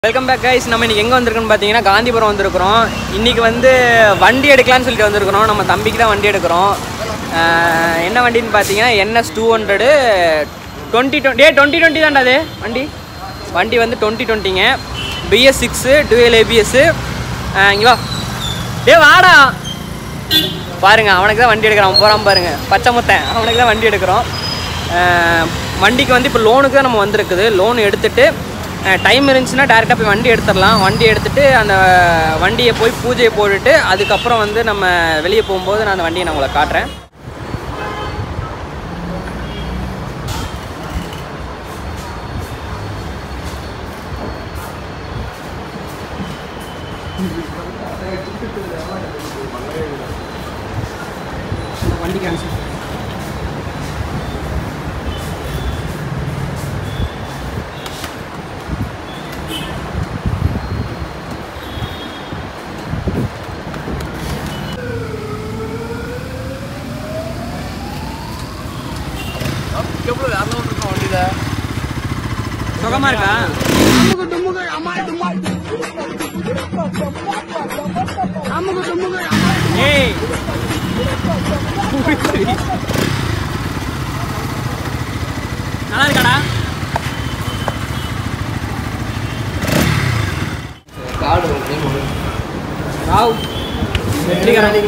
welcome back guys நம்ம இன்னைக்கு எங்கே வந்திருக்கோம்னு பார்த்தீங்கன்னா காந்திபுரம் வந்திருக்கிறோம் இன்னைக்கு வந்து வண்டி எடுக்கலாம்னு சொல்லிட்டு வந்திருக்கிறோம் நம்ம தம்பிக்கு தான் வண்டி எடுக்கிறோம் ஆஹ் என்ன வண்டின்னு பார்த்தீங்கன்னா NS two hundred twenty twenty ஏ டுவெண்ட்டி டுவெண்ட்டி தான்டா அது வண்டி வண்டி வந்து டுவெண்ட்டி டுவெண்ட்டிங்க பிஎஸ் சிக்ஸு டுவெல் ஏபிஎஸ்ஸு இங்கே வா டே வாடா பாருங்க அவனுக்கு தான் வண்டி எடுக்கிறான் போகிறான் பாருங்க பச்சை முத்தன் அவனுக்கு தான் வண்டி எடுக்கிறோம் அஹ் வண்டிக்கு வந்து இப்போ லோனுக்கு தான் நம்ம வந்திருக்குது லோன் எடுத்துட்டு டைம் இருந்துச்சுன்னா டேரெக்டாக போய் வண்டி எடுத்துடலாம் வண்டி எடுத்துட்டு அந்த வண்டியை போய் பூஜையை போட்டுட்டு அதுக்கப்புறம் வந்து நம்ம வெளியே போகும்போது நான் அந்த வண்டியை நான் உங்களை காட்டுறேன் வண்டி கேன்சல் சுகமா இருக்கா ஏய் நல்லா இருக்காடா ராவ் வெற்றிகரம்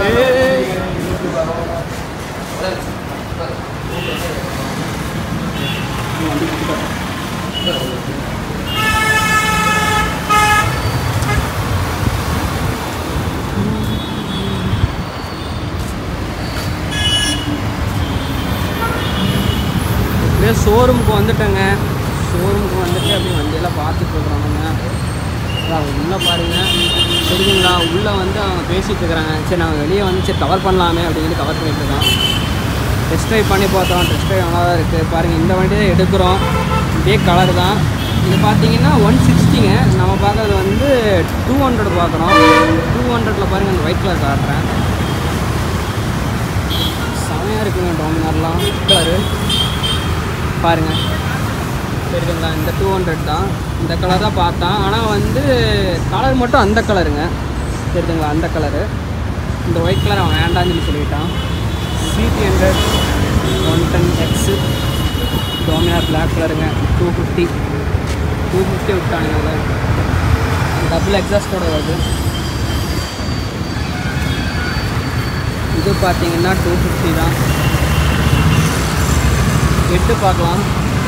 அப்படியே ஷோரூமுக்கு வந்துட்டேங்க ஷோரூமுக்கு வந்துட்டு அப்படியே வண்டியெல்லாம் பார்த்துட்டு இருக்கிறாங்க உள்ளே பாருங்க தெரியுங்களா உள்ளே வந்து அவங்க பேசிகிட்டு இருக்கிறாங்க சரி நாங்கள் வெளியே வந்து சரி கவர் பண்ணலாமே அப்படின்னு சொல்லி கவர் பண்ணிட்டு இருக்கோம் டெஸ்ட் ட்ரைவ் பண்ணி பார்த்தோம் டெஸ்ட் ட்ரைவ் நல்லா தான் இருக்குது பாருங்கள் இந்த வண்டி தான் எடுக்கிறோம் இதே கலர் தான் இது பார்த்தீங்கன்னா ஒன் சிக்ஸ்டிங்க நம்ம பார்க்கறது வந்து டூ ஹண்ட்ரட் பார்க்குறோம் டூ ஹண்ட்ரடில் பாருங்கள் இந்த ஒயிட் கலர் காட்டுறேன் செமையாக இருக்குங்க டோமினார்லாம் கலரு பாருங்கள் இருக்குங்களா இந்த டூ ஹண்ட்ரட் தான் இந்த கலர் தான் பார்த்தேன் ஆனால் வந்து கலர் மட்டும் அந்த கலருங்க தெரியுதுங்களா அந்த கலரு இந்த ஒயிட் கலர் அவன் வேண்டாம்னு சொல்லி சொல்லிட்டான் CT hundred one ten X Dominar black கலருங்க டூ ஃபிஃப்டி டூ ஃபிஃப்டி விட்டானுங்க டபுள் எக்ஸாஸ்டோட வருது இது பார்த்தீங்கன்னா டூ ஃபிஃப்டி தான் எட்டு பார்க்கலாம்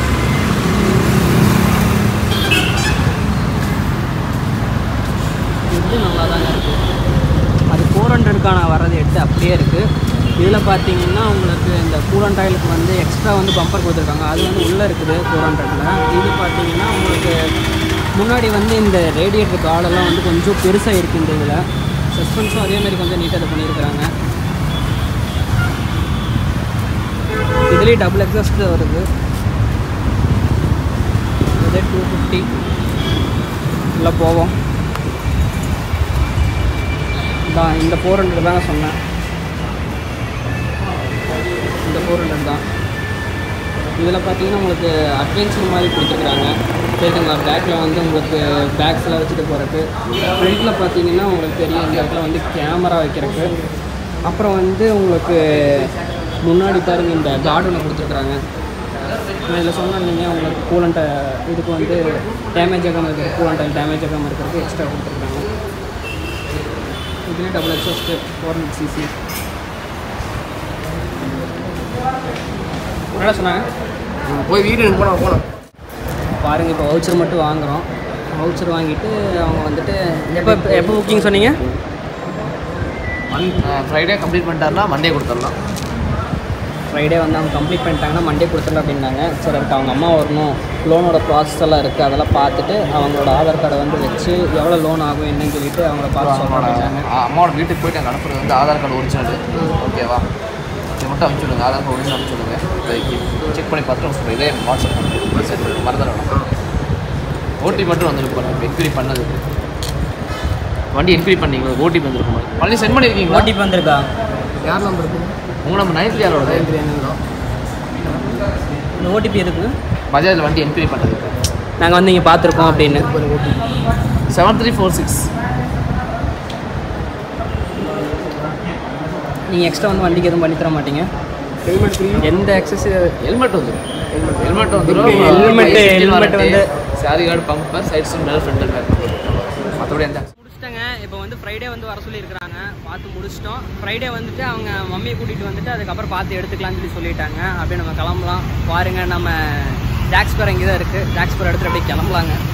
எட்டு நல்லா தாங்க இருக்குது அது ஃபோர் ஹண்ட்ரடுக்கான வர்றது எட்டு அப்படியே இருக்குது இதில் பார்த்தீங்கன்னா உங்களுக்கு இந்த கூலண்ட் ஆயிலுக்கு வந்து எக்ஸ்ட்ரா வந்து பம்பர் கொடுத்துருக்காங்க அது வந்து உள்ளே இருக்குது ஃபோர் ஹண்ட்ரடில் இது பார்த்தீங்கன்னா உங்களுக்கு முன்னாடி வந்து இந்த ரேடியேட்டர் காலெல்லாம் வந்து கொஞ்சம் பெருசாக இருக்குது இந்த இதில் சஸ்பென்ஸும் அதே மாதிரி கொஞ்சம் நீட்டாக இது பண்ணியிருக்கிறாங்க இதுலேயே டபுள் எக்ஸாஸ்ட் வருது இதே டூ ஃபிஃப்டி இல்லை போவோம் தான் இந்த ஃபோர் ஹண்ட்ரட் தாங்க சொன்னேன் இந்த ஃபோர் ஹண்ட்ரட் தான் இதில் பார்த்தீங்கன்னா உங்களுக்கு அட்வென்ச்சர் மாதிரி கொடுத்துருக்குறாங்க தெரியுதுங்களா பேக்கில் வந்து உங்களுக்கு பேக்ஸில் வச்சுட்டு போகிறதுக்கு ஃப்ரண்ட்டில் பார்த்தீங்கன்னா உங்களுக்கு தெரியும் இந்த இடத்துல வந்து கேமரா வைக்கிறதுக்கு அப்புறம் வந்து உங்களுக்கு முன்னாடி பாருங்க இந்த கார்டு கொடுத்துருக்குறாங்க நான் இதில் சொன்னேன் நீங்கள் உங்களுக்கு கூலண்ட்டை இதுக்கு வந்து டேமேஜ் ஆகாமல் இருக்கிற கூலண்ட்டை டேமேஜ் ஆகாமல் இருக்கிறதுக்கு எக்ஸ்ட்ரா கொடுத்துருக்காங்க இதுலேயே double exhaust four hundred CC என்ன சொன்னாங்க போய் வீடு போனோம் போனோம் பாருங்கள் இப்போ வவுச்சர் மட்டும் வாங்குகிறோம் வவுச்சர் வாங்கிட்டு அவங்க வந்துட்டு எப்போ எப்போ புக்கிங் சொன்னீங்க மன் ஃப்ரைடே கம்ப்ளீட் பண்ணிட்டாருன்னா மண்டே கொடுத்துடலாம் ஃப்ரைடே வந்து அவங்க கம்ப்ளீட் பண்ணிட்டாங்கன்னா மண்டே கொடுத்துடலாம் அப்படின்னாங்க சரி அதுக்கு அவங்க அம்மா வரணும் லோனோட ப்ராசஸ் எல்லாம் இருக்குது அதெல்லாம் பார்த்துட்டு அவங்களோட ஆதார் கார்டை வந்து வச்சு எவ்வளோ லோன் ஆகும் என்னன்னு சொல்லிட்டு அவங்கள பார்த்து அம்மாவோட சொல்கிறாங்க ஆ, அம்மாவோட வீட்டுக்கு போயிட்டு அங்கே அனுப்புறது வந்து ஆதார் கார்டு ஒரிஜினல் ஓகேவா இதை மட்டும் அனுப்பிச்சு விடுங்க ஆதார் கார்டு ஒரிஜினல் அனுப்பிச்சு விடுங்க இப்போதைக்கு செக் பண்ணி பார்த்துட்டு சொல்கிறேன் இதே வாட்ஸ்அப் பண்ணுறேன் மெசேஜ் மறந்துட வேணாம் ஓடிபி மட்டும் வந்துருக்கு பாருங்க என்கொயரி பண்ணதுக்கு வண்டி என்கொயரி பண்ணீங்களா ஓடிபி வந்துருக்கும் பழனி சென்ட் பண்ணியிருக்கீங்களா ஓடிபி வந்திருக்கா யார் நம்பர் இருக்கு உங்கள் நம்பர் நைன்த் யாரோட இந்த ஓடிபி எதுக்கு பஜாஜில் வண்டி என்கொயரி பண்ணுறதுக்கு நாங்கள் வந்து இங்கே பார்த்துருக்கோம் அப்படின்னு செவன் த்ரீ ஃபோர் சிக்ஸ் நீங்கள் எக்ஸ்ட்ரா வந்து வண்டிக்கு எதுவும் பண்ணி தர மாட்டீங்க ஹெல்மெட் ஃப்ரீ எந்த எக்ஸஸ் ஹெல்மெட் வந்துடும் ஹெல்மெட் வந்துடும் Helmet- helmet வந்து- சாரி கார்டு பம்பர் சைட்ஸ் மேலே ஃப்ரண்ட் பேக் மற்றபடி எந்த முடிச்சிட்டாங்க இப்போ வந்து ஃப்ரைடே வந்து வர சொல்லியிருக்கிறாங்க பார்த்து முடிச்சிட்டோம் ஃப்ரைடே வந்துட்டு அவங்க மம்மியை கூட்டிகிட்டு வந்துட்டு அதுக்கப்புறம் பார்த்து எடுத்துக்கலாம்னு சொல்லி சொல்லிட்டாங்க அப்படியே நம்ம கிளம்பலாம் பாருங்க நம்ம ஜாக்ஸ்பர் இங்கே தான் இருக்குது ஜாக்ஸ்பர் எடுத்துகிட்டு அப்படியே கிளம்பலாங்க